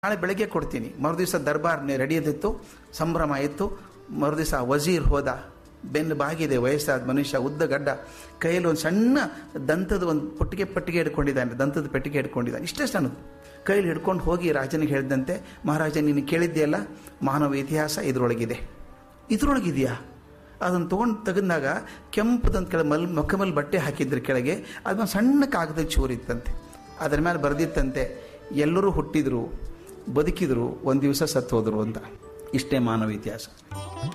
ನಾಳೆ ಬೆಳಗ್ಗೆ ಕೊಡ್ತೀನಿ ಮರುದಿವಸ ದರ್ಬಾರ್ ರೆಡಿಯದಿತ್ತು ಸಂಭ್ರಮ ಇತ್ತು ಮರುದಿವಸ ವಜೀರ್ ಹೋದ ಬೆನ್ನು ಬಾಗಿದೆ ವಯಸ್ಸಾದ ಮನುಷ್ಯ ಉದ್ದ ಗಡ್ಡ ಕೈಯಲ್ಲಿ ಒಂದು ಸಣ್ಣ ದಂತದ ಒಂದು ಪಟ್ಟಿಗೆ ಪಟ್ಟಿಗೆ ಹಿಡ್ಕೊಂಡಿದ್ದಾನೆ ದಂತದ ಪೆಟ್ಟಿಗೆ ಹಿಡ್ಕೊಂಡಿದ್ದಾನೆ ಇಷ್ಟೇ ಸಣ್ಣದು ಕೈಯಲ್ಲಿ ಹಿಡ್ಕೊಂಡು ಹೋಗಿ ರಾಜನಿಗೆ ಹೇಳಿದಂತೆ ಮಹಾರಾಜ ನೀನು ಕೇಳಿದ್ದೆಯಲ್ಲ ಮಾನವ ಇತಿಹಾಸ ಇದರೊಳಗಿದೆ ಇದರೊಳಗಿದೆಯಾ ಅದನ್ನು ತೊಗೊಂಡು ತೆಗೆದಾಗ ಕೆಂಪುದಂತ ಕೆಳ ಮಲ್ ಮೊಕ್ಕ ಮೇಲೆ ಬಟ್ಟೆ ಹಾಕಿದ್ರ ಕೆಳಗೆ ಅದೊಂದು ಸಣ್ಣ ಕಾಗದ ಚೂರಿತ್ತಂತೆ ಅದರ ಮೇಲೆ ಬರೆದಿತ್ತಂತೆ ಎಲ್ಲರೂ ಹುಟ್ಟಿದ್ರು ಬದುಕಿದ್ರು ಒಂದು ದಿವಸ ಸತ್ತು ಹೋದ್ರು ಅಂತ ಇಷ್ಟೇ ಮಾನವ ಇತಿಹಾಸ